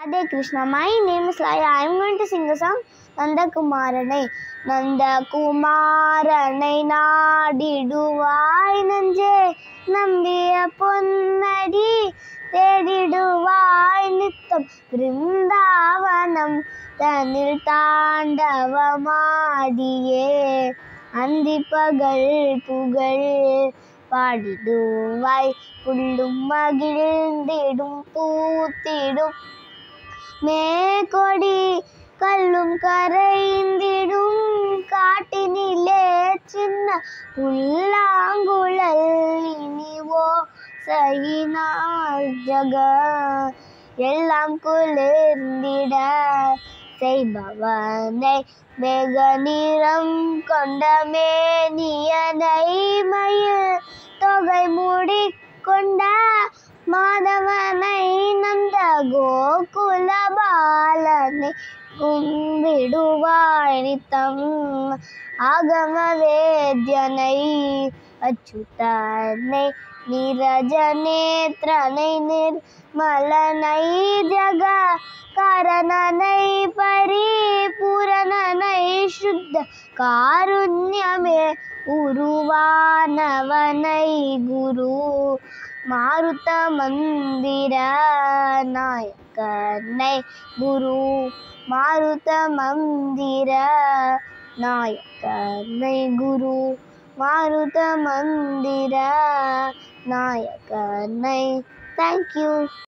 Hare Krishna. My name is Laya. I am going to sing a song நந்தகுமாரனை நந்தகுமாரனை நாடிடுவாய் நஞ்சே நம்பிய பொன்னடி தேடிடுவாய் நித்தம் பிருந்தாவனம் தன்னில் தாண்டவமாடியே அந்தி பகல் புகழ் பாடிடுவாய் புல்லும் மகிழ்ந்திடும் பூத்திடும் மேகொடி கல்லும் கரைந்திடும் காட்டினிலே சின்ன புல்லாங்குழல் இனிவோ சகினால் ஜக எல்லாம் குளிர்ந்திட செய்பவனை வெக நிறம் கொண்ட மேனியனை மயில் தொகை மூடி கொண்ட மாதவனை நந்த கோகுல பாலனை கும்பிடுவாய் நித்தம் ஆகம வேத்யனை அச்சுதனை நிரஜநேத்ரனை நிர்மலனை ஜக காரணனை பரிபூரணனை சுத்த காருண்யமே உருவானவனை குரு மாருத மந்திர நாயக்கனை குரு மாருத மந்திர நாயக்கனை குரு மாருத மந்திர நாயக்கனை தேங்க்யூ